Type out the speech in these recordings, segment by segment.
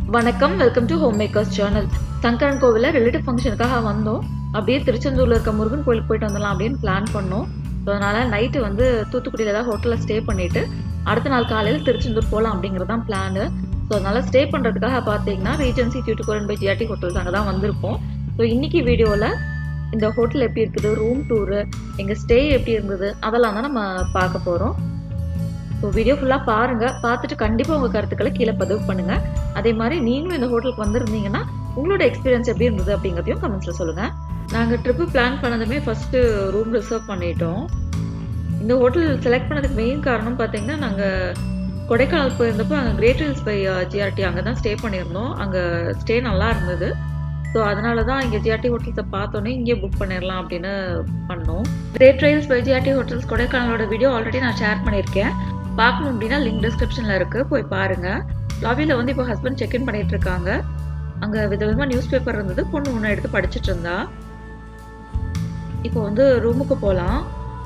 வணக்கம் welcome to home makers journal சங்கரன் கோவிலில் ரிலேட்டிவ் ஃபங்க்ஷனுக்காக வந்தோம் அப்படியே திருச்செந்தூரில் இருக்க முருகன் கோயிலுக்கு போயிட்டு வந்துடலாம் அப்படின்னு பிளான் பண்ணோம் ஸோ அதனால் நைட்டு வந்து தூத்துக்குடியில் ஏதாவது ஹோட்டலில் ஸ்டே பண்ணிவிட்டு அடுத்த நாள் காலையில் திருச்செந்தூர் போகலாம் அப்படிங்கிறது தான் பிளானு ஸோ அதனால் ஸ்டே பண்ணுறதுக்காக பார்த்தீங்கன்னா Regency Tuticorin by GRT hotels அங்கே தான் வந்திருக்கோம் ஸோ இன்னைக்கு வீடியோவில் இந்த ஹோட்டல் எப்படி இருக்குது ரூம் டூரு எங்கள் ஸ்டே எப்படி இருந்தது அதெல்லாம் தான் நம்ம பார்க்க போகிறோம் ஸோ வீடியோ ஃபுல்லாக பாருங்கள் பார்த்துட்டு கண்டிப்பாக உங்கள் கருத்துக்களை கீழே பதிவு பண்ணுங்கள் அதே மாதிரி நீங்களும் இந்த ஹோட்டலுக்கு வந்திருந்தீங்கன்னா உங்களோட எக்ஸ்பீரியன்ஸ் எப்படி இருந்தது அப்படிங்கிறதையும் கமெண்ட்ஸில் சொல்லுங்கள் நாங்கள் ட்ரிப்பு பிளான் பண்ணதுமே ஃபஸ்ட்டு ரூம் ரிசர்வ் பண்ணிட்டோம் இந்த ஹோட்டல் செலக்ட் பண்ணதுக்கு மெயின் காரணம் பார்த்தீங்கன்னா நாங்கள் கொடைக்கானல் போயிருந்தப்போ அங்கே கிரேட் ஹில்ஸ் பை ஜிஆர்டி அங்கே தான் ஸ்டே பண்ணியிருந்தோம் அங்கே ஸ்டே நல்லா இருந்தது ஸோ அதனால தான் இங்கே ஜிஆர்டி ஹோட்டல்ஸை பார்த்தோன்னே இங்கே புக் பண்ணிடலாம் அப்படின்னு பண்ணோம் கிரேட் ரைல்ஸ் பை ஜிஆர்டி ஹோட்டல்ஸ் கொடைக்கானலோட வீடியோ ஆல்ரெடி நான் ஷேர் பண்ணியிருக்கேன் பார்க்கணும் அப்படின்னா லிங்க் டிஸ்கிரிப்ஷனில் இருக்குது போய் பாருங்கள் லாபியில் வந்து இப்போ ஹஸ்பண்ட் செக்இன் பண்ணிட்டு இருக்காங்க அங்கே விதவிதமாக நியூஸ் பேப்பர் இருந்தது பொண்ணு ஒன்று எடுத்து படிச்சுட்டு இருந்தா இப்போ வந்து ரூமுக்கு போகலாம்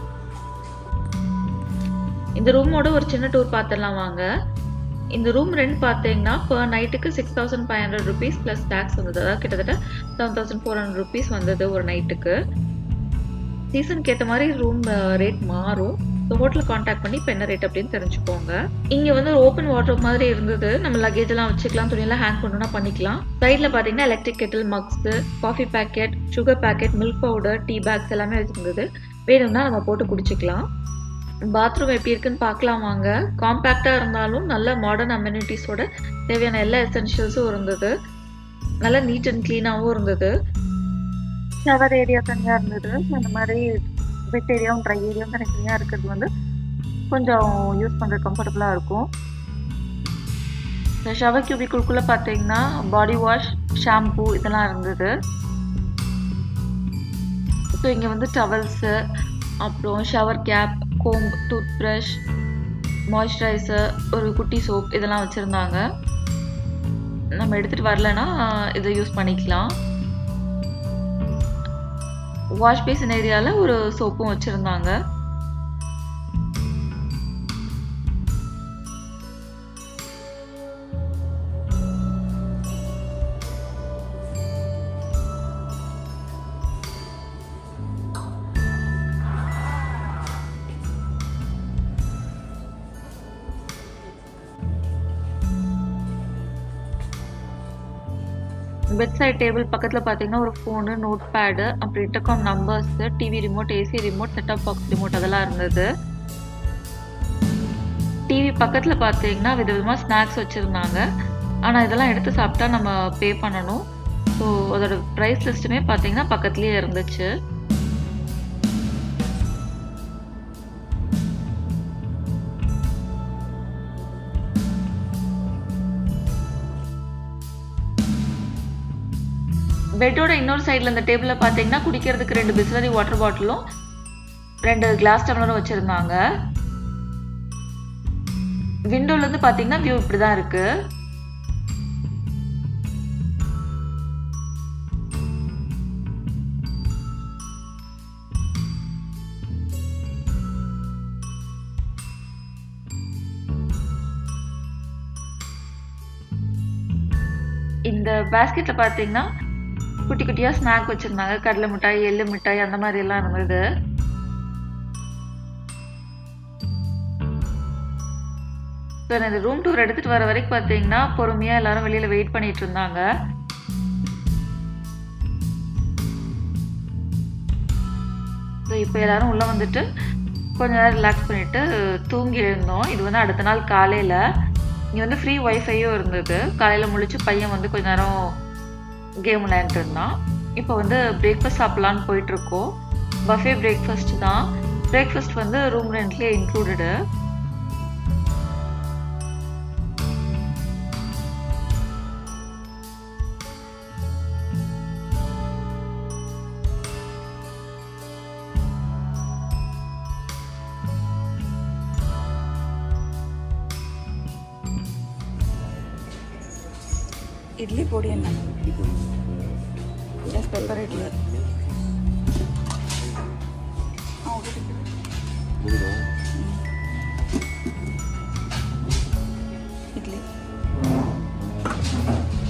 இந்த ரூமோட ஒரு சின்ன டூர் பார்த்துடலாம் வாங்க இந்த ரூம் ரெண்ட் பார்த்தீங்கன்னா பர் நைட்டுக்கு six thousand five hundred rupees plus tax வந்தது அதாவது கிட்டத்தட்ட seven thousand four hundred rupees வந்தது ஒரு நைட்டுக்கு சீசனுக்கு ஏற்ற மாதிரி ரூம் ரேட் மாறும் ஸோ ஹோட்டலில் காண்டாக்ட் பண்ணி இப்போ என்ன ரேட் அப்படின்னு தெரிஞ்சுக்கோங்க இங்கே வந்து ஓப்பன் வாட்டர் மாதிரி இருந்தது நம்ம லக்கேஜ் எல்லாம் வச்சுக்கலாம் துணியெல்லாம் ஹேங் பண்ணணும்னா பண்ணிக்கலாம் சைடில் பார்த்தீங்கன்னா electric kettle mugs coffee packet sugar packet milk powder tea bags எல்லாமே வச்சுருந்தது வேணும்னா நம்ம போட்டு குடிச்சிக்கலாம் பாத்ரூம் எப்படி இருக்குன்னு பார்க்கலாம் வாங்க காம்பேக்டாக இருந்தாலும் நல்ல மாடர்ன் அம்யூனிட்டிஸோட தேவையான எல்லா எசென்ஷியல்ஸும் இருந்தது நல்லா நீட் அண்ட் க்ளீனாகவும் இருந்தது ஷவர் ஏரியா தனியாக இருந்தது அந்த மாதிரி வெட் ஏரியாவும் ட்ரை ஏரியாவும் தனித்தனியாக இருக்கிறது வந்து கொஞ்சம் யூஸ் பண்ணுற கம்ஃபர்டபுளாக இருக்கும் இந்த ஷவர் கியூபிக்குள்குள்ளே பார்த்தீங்கன்னா பாடி வாஷ் ஷாம்பூ இதெல்லாம் இருந்தது ஸோ இங்கே வந்து டவல்ஸு அப்புறம் shower cap comb toothbrush moisturiser ஒரு குட்டி சோப் இதெல்லாம் வச்சுருந்தாங்க நம்ம எடுத்துகிட்டு வரலன்னா இதை யூஸ் பண்ணிக்கலாம் வாஷ் பேசின் ஏரியாவில் ஒரு சோப்பும் வச்சுருந்தாங்க பெட் சைட் டேபிள் பக்கத்தில் பார்த்தீங்கன்னா ஒரு ஃபோனு நோட் பேடு அப்புறம் intercom numbers TV remote AC remote setup box remote அதெல்லாம் இருந்தது டிவி பக்கத்தில் பார்த்தீங்கன்னா விதவிதமாக ஸ்நாக்ஸ் வச்சுருந்தாங்க ஆனால் இதெல்லாம் எடுத்து சாப்பிட்டா நம்ம பே பண்ணணும் ஸோ அதோட ப்ரைஸ் லிஸ்ட்டுமே பார்த்தீங்கன்னா பக்கத்துலேயே இருந்துச்சு பெட்டோட இன்னொரு சைடில் இந்த டேபிளில் பார்த்தீங்கன்னா குடிக்கிறதுக்கு ரெண்டு பிஸ்லரி வாட்டர் பாட்டிலும் ரெண்டு கிளாஸ் டம்ளரும் வச்சுருந்தாங்க விண்டோலேருந்து பார்த்தீங்கன்னா வியூ இப்படி தான் இருக்குது இந்த பேஸ்கெட்டில் பார்த்தீங்கன்னா குட்டி குட்டியாக ஸ்நாக் வச்சுருந்தாங்க கடலை மிட்டாய் எள்ளு மிட்டாய் அந்த மாதிரி எல்லாம் இருந்தது ஸோ இந்த ரூம் டூர் எடுத்துகிட்டு வர வரைக்கும் பார்த்தீங்கன்னா பொறுமையாக எல்லாரும் வெளியில் வெயிட் பண்ணிட்டு இருந்தாங்க ஸோ இப்போ எல்லாரும் உள்ளே வந்துட்டு கொஞ்ச நேரம் ரிலாக்ஸ் பண்ணிவிட்டு தூங்கி எழுந்தோம் இது வந்து அடுத்த நாள் காலையில் இங்கே வந்து ஃப்ரீ ஒய்ஃபையும் இருந்தது காலையில் முழிச்சு பையன் வந்து கொஞ்ச நேரம் கேம் விளையாண்டுட்டு இருந்தான் இப்போ வந்து பிரேக்ஃபாஸ்ட் சாப்பிட்லான்னு போயிட்டுருக்கோம் பஃபே பிரேக்ஃபாஸ்ட் தான் பிரேக்ஃபாஸ்ட் வந்து ரூம் ரெண்ட்லேயே இன்க்ளூடடு ಇಡ್ಲಿ ಪುಡಿಯನ್ನು ಎಸ್ ಪೆಪ್ಪರ್ ಇಡ್ಲಿ ಇಡ್ಲಿ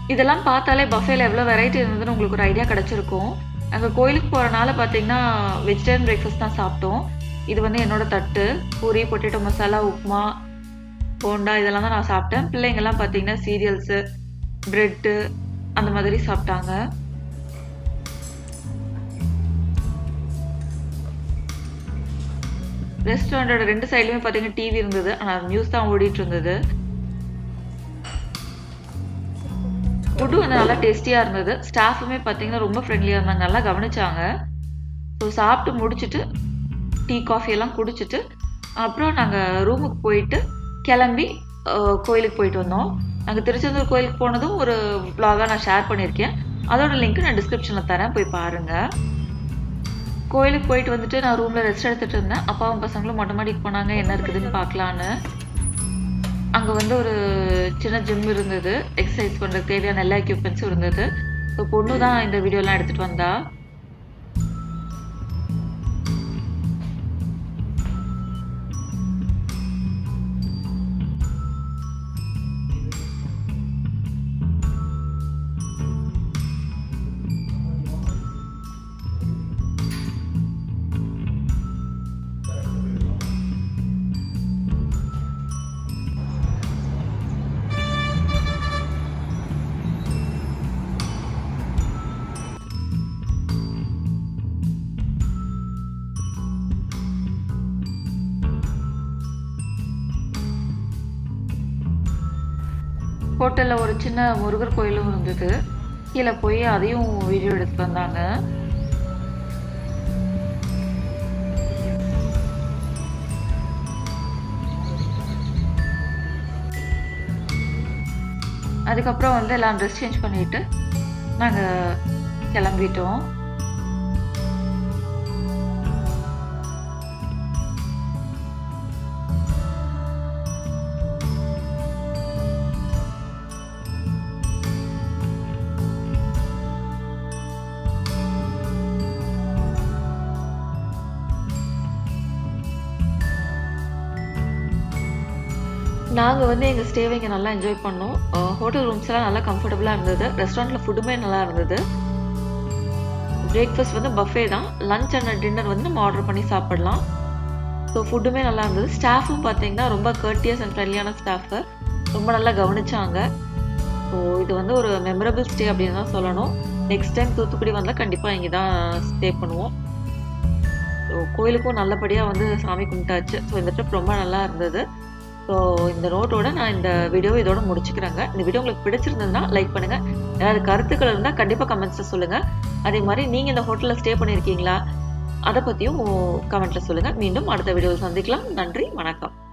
இதெல்லாம் பார்த்தாலே பஃபேல எவ்வளோ வெரைட்டி இருந்ததுன்னு உங்களுக்கு ஒரு ஐடியா கிடச்சிருக்கும் நாங்கள் கோயிலுக்கு போகிறனால பார்த்தீங்கன்னா வெஜிடேரியன் பிரேக்ஃபாஸ்ட் தான் சாப்பிட்டோம் இது வந்து என்னோட தட்டு பூரி பொட்டேட்டோ மசாலா உப்புமா போண்டா இதெல்லாம் தான் நான் சாப்பிட்டேன் பிள்ளைங்கெல்லாம் பார்த்தீங்கன்னா சீரியல்ஸு ப்ரெட்டு அந்த மாதிரி சாப்பிட்டாங்க ரெஸ்டாரண்டோட ரெண்டு சைட்லையுமே பார்த்தீங்கன்னா டிவி இருந்தது ஆனால் நியூஸ் தான் ஓடிட்டு இருந்தது ஃபுட்டு வந்து நல்லா டேஸ்டியாக இருந்தது ஸ்டாஃபுமே பார்த்தீங்கன்னா ரொம்ப ஃப்ரெண்ட்லியாக இருந்தாங்க நல்லா கவனிச்சாங்க ஸோ சாப்பிட்டு முடிச்சுட்டு டீ காஃபி எல்லாம் குடிச்சிட்டு அப்புறம் நாங்கள் ரூமுக்கு போயிட்டு கிளம்பி அஹ், கோயிலுக்கு போயிட்டு வந்தோம் நாங்கள் திருச்செந்தூர் கோயிலுக்கு போனதும் ஒரு vlog-ஆ நான் ஷேர் பண்ணியிருக்கேன் அதோட லிங்க் நான் டிஸ்கிரிப்ஷனில் தரேன் போய் பாருங்கள் கோயிலுக்கு போயிட்டு வந்துட்டு நான் ரூமில் ரெஸ்ட் எடுத்துட்டு இருந்தேன் அப்பாவும் பசங்களும் மொட்டை மாடிக்கு போனாங்க என்ன இருக்குதுன்னு பார்க்கலான்னு அங்கே வந்து ஒரு சின்ன ஜிம் இருந்தது எக்ஸசைஸ் பண்ணுறதுக்கு தேவையான எல்லா எக்யூப்மெண்ட்ஸும் இருந்தது ஸோ பொண்ணு தான் இந்த வீடியோலாம் எடுத்துகிட்டு வந்தா ஹோட்டலில் ஒரு சின்ன முருகர் கோயிலும் இருந்தது கீழே போய் அதையும் வீடியோ எடுத்து வந்தாங்க அதுக்கப்புறம் வந்து எல்லாம் ட்ரெஸ் சேஞ்ச் பண்ணிட்டு நாங்கள் கிளம்பிட்டோம் நாங்கள் வந்து எங்கள் ஸ்டேவை இங்கே நல்லா என்ஜாய் பண்ணோம் ஹோட்டல் ரூம்ஸ் எல்லாம் நல்லா கம்ஃபர்டபுளாக இருந்தது ரெஸ்டாரண்ட்டில் ஃபுட்டுமே நல்லா இருந்தது பிரேக்ஃபாஸ்ட் வந்து பஃபே தான் லஞ்ச் அண்ட் டின்னர் வந்து நம்ம ஆர்டர் பண்ணி சாப்பிடலாம் ஸோ ஃபுட்டுமே நல்லா இருந்தது ஸ்டாஃபும் பார்த்தீங்கன்னா ரொம்ப கர்ட்டியஸ் அண்ட் ஃப்ரெண்ட்லியான ஸ்டாஃபு ரொம்ப நல்லா கவனிச்சாங்க ஸோ இது வந்து ஒரு மெமரபிள் ஸ்டே அப்படின்னு தான் சொல்லணும் நெக்ஸ்ட் டைம் தூத்துக்குடி வந்தால் கண்டிப்பாக இங்கே தான் ஸ்டே பண்ணுவோம் ஸோ கோயிலுக்கும் நல்லபடியாக வந்து சாமி கும்பிட்டாச்சு ஸோ இந்த ட்ரிப் ரொம்ப நல்லா இருந்தது ஸோ இந்த நோட்டோட நான் இந்த வீடியோவை இதோட முடிச்சுக்கிறேங்க இந்த வீடியோ உங்களுக்கு பிடிச்சிருந்ததுன்னா லைக் பண்ணுங்கள் ஏதாவது கருத்துக்கள் இருந்தால் கண்டிப்பாக கமெண்ட்ஸில் சொல்லுங்கள் அதே மாதிரி நீங்கள் இந்த ஹோட்டலில் ஸ்டே பண்ணியிருக்கீங்களா அதை பற்றியும் கமெண்ட்டில் சொல்லுங்கள் மீண்டும் அடுத்த வீடியோவில் சந்திக்கலாம் நன்றி வணக்கம்